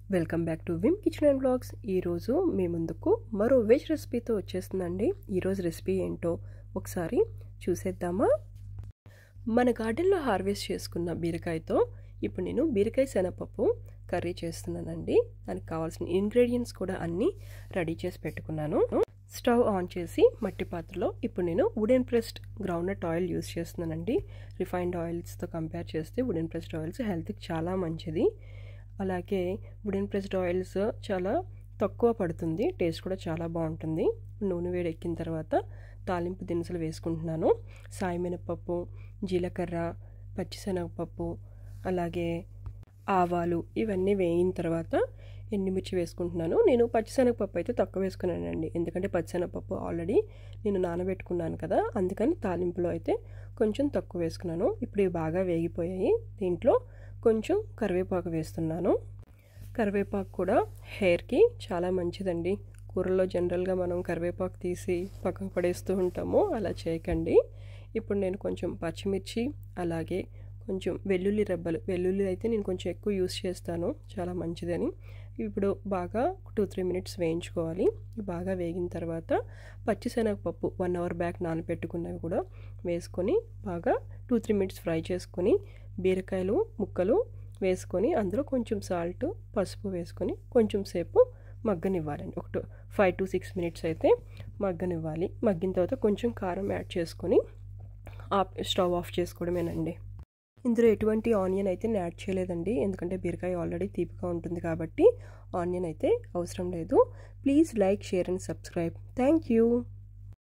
welcome back to Vim kitchen and blogs ఈరోజు మీ ముందుకు మరో వెజ్ రెసిపీతో వచ్చేస్తుందండి ఈరోజు రెసిపీ ఏంటో ఒకసారి చూసేద్దామా మన గార్డెన్లో హార్వెస్ట్ చేసుకున్న బీరకాయతో ఇప్పుడు నేను బీరకాయ శనగపప్పు కర్రీ చేస్తున్నానండి దానికి కావాల్సిన ఇంగ్రీడియంట్స్ కూడా అన్నీ రెడీ చేసి పెట్టుకున్నాను స్టవ్ ఆన్ చేసి మట్టి పాత్రలో ఇప్పుడు నేను wooden pressed groundnut oil use చేస్తున్నానండి రిఫైన్డ్ ఆయిల్స్తో కంపేర్ చేస్తే వుడెన్ ప్రెస్డ్ ఆయిల్స్ హెల్త్కి చాలా మంచిది అలాగే వుడెన్ ప్రెస్డ్ ఆయిల్స్ చాలా తక్కువ పడుతుంది టేస్ట్ కూడా చాలా బాగుంటుంది నూనె వేడి ఎక్కిన తర్వాత తాలింపు దినుసులు వేసుకుంటున్నాను సాయమినపప్పు జీలకర్ర పచ్చిశనగపప్పు అలాగే ఆవాలు ఇవన్నీ వేయిన తర్వాత ఎండుమిర్చి వేసుకుంటున్నాను నేను పచ్చిశనగపప్పు అయితే తక్కువ వేసుకున్నానండి ఎందుకంటే పచ్చిశనగపప్పు ఆల్రెడీ నేను నానబెట్టుకున్నాను కదా అందుకని తాలింపులో అయితే కొంచెం తక్కువ వేసుకున్నాను ఇప్పుడు ఇవి బాగా వేగిపోయాయి దీంట్లో కొంచెం కరివేపాకు వేస్తున్నాను కరివేపాకు కూడా హెయిర్కి చాలా మంచిదండి కూరల్లో జనరల్గా మనం కరివేపాకు తీసి పక్కకు పడేస్తూ ఉంటాము అలా చేయకండి ఇప్పుడు నేను కొంచెం పచ్చిమిర్చి అలాగే కొంచెం వెల్లుల్లి రెబ్బలు వెల్లుల్లి అయితే నేను కొంచెం ఎక్కువ యూస్ చేస్తాను చాలా మంచిదని ఇప్పుడు బాగా టూ త్రీ మినిట్స్ వేయించుకోవాలి బాగా వేగిన తర్వాత పచ్చిశనగపప్పు వన్ అవర్ బ్యాక్ నానబెట్టుకున్నవి కూడా వేసుకొని బాగా టూ త్రీ మినిట్స్ ఫ్రై చేసుకొని బీరకాయలు ముక్కలు వేసుకొని అందులో కొంచెం సాల్ట్ పసుపు వేసుకొని కొంచెం సేపు మగ్గనివ్వాలండి ఒక ఫైవ్ టు సిక్స్ మినిట్స్ అయితే మగ్గనివ్వాలి మగ్గిన తర్వాత కొంచెం కారం యాడ్ చేసుకొని ఆఫ్ స్టవ్ ఆఫ్ చేసుకోవడమేనండి ఇందులో ఎటువంటి ఆనియన్ అయితే నేను యాడ్ చేయలేదండి ఎందుకంటే బీరకాయ ఆల్రెడీ తీపిగా ఉంటుంది కాబట్టి ఆనియన్ అయితే అవసరం లేదు please like share and subscribe thank you